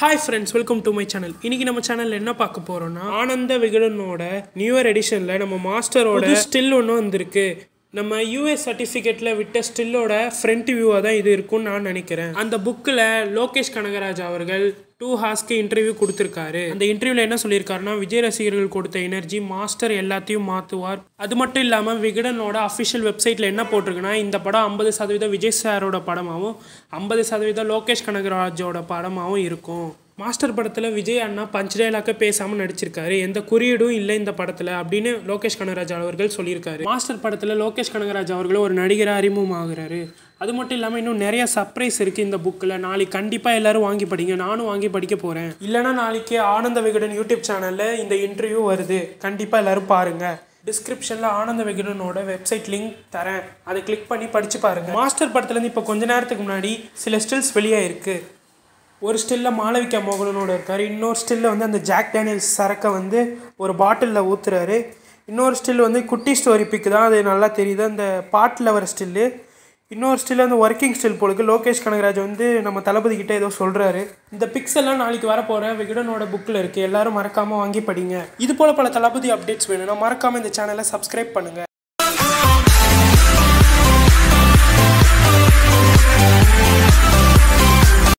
hi friends welcome to my channel இன்னைக்கு நம்ம சேனல்ல என்ன பார்க்க போறோம்னா ஆனந்த விகடனோட நியூயர் எடிஷன்ல நம்ம மாஸ்டரோட ஸ்டில் ஒன்று வந்திருக்கு நம்ம யூஎஸ் சர்டிஃபிகேட்ல விட்ட ஸ்டில்லோட ஃப்ரண்ட் வியூவாக தான் இது இருக்கும்னு நான் நினைக்கிறேன் அந்த புக்கில் லோகேஷ் கனகராஜ் அவர்கள் டூ ஹார்ஸ்க்கு இன்டர்வியூ கொடுத்துருக்காரு அந்த இன்டர்வியூவில் என்ன சொல்லியிருக்காருன்னா விஜய் ரசிகர்கள் கொடுத்த எனர்ஜி மாஸ்டர் எல்லாத்தையும் மாற்றுவார் அது மட்டும் இல்லாமல் விகடனோட அஃபிஷியல் வெப்சைட்டில் என்ன போட்டிருக்குன்னா இந்த படம் ஐம்பது சதவீதம் விஜய் சாரோட படமாகவும் ஐம்பது சதவீதம் லோகேஷ் கனகராஜோட படமாகவும் இருக்கும் மாஸ்டர் படத்தில் விஜய் அண்ணா பஞ்ச் டைலாக்க பேசாமல் நடிச்சிருக்காரு எந்த குறியீடும் இல்லை இந்த படத்தில் அப்படின்னு லோகேஷ் கனகராஜ் அவர்கள் சொல்லியிருக்காரு மாஸ்டர் படத்தில் லோகேஷ் கனகராஜ் அவர்கள் ஒரு நடிகராக அறிமுகமாகிறாரு அது மட்டும் இல்லாமல் இன்னும் நிறைய சர்ப்ரைஸ் இருக்குது இந்த புக்கில் நாளைக்கு கண்டிப்பாக எல்லாரும் வாங்கி படிங்க நானும் வாங்கி படிக்க போகிறேன் இல்லைனா நாளைக்கு ஆனந்த விகடன் யூடியூப் சேனலில் இந்த இன்டர்வியூ வருது கண்டிப்பாக எல்லாரும் பாருங்கள் டிஸ்கிரிப்ஷனில் ஆனந்த விகடனோட வெப்சைட் லிங்க் தரேன் அதை கிளிக் பண்ணி படித்து பாருங்கள் மாஸ்டர் படத்துலேருந்து இப்போ கொஞ்ச நேரத்துக்கு முன்னாடி சில ஸ்டில்ஸ் வெளியாக இருக்குது ஒரு ஸ்டில்லில் மாளவிகா மோகனனோட இருக்கார் இன்னொரு ஸ்டில்ல வந்து அந்த ஜாக் டேனியல்ஸ் சரக்கை வந்து ஒரு பாட்டிலில் ஊற்றுறாரு இன்னொரு ஸ்டில் வந்து குட்டி ஸ்டோரி பிக்கு தான் அது நல்லா தெரியுது அந்த பாட்டில் வர ஸ்டில்லு இன்னொரு ஸ்டில் வந்து ஒர்க்கிங் ஸ்டில் போலுக்கு லோகேஷ் கனகராஜ் வந்து நம்ம தளபதி கிட்ட ஏதோ சொல்கிறாரு இந்த பிக்ஸ் எல்லாம் நாளைக்கு வரப்போகிற விகடனோட புக்கில் இருக்குது எல்லாரும் மறக்காமல் வாங்கி படிங்க இது போல் பல தளபதி அப்டேட்ஸ் வேணும்னா மறக்காமல் இந்த சேனலை சப்ஸ்கிரைப் பண்ணுங்கள்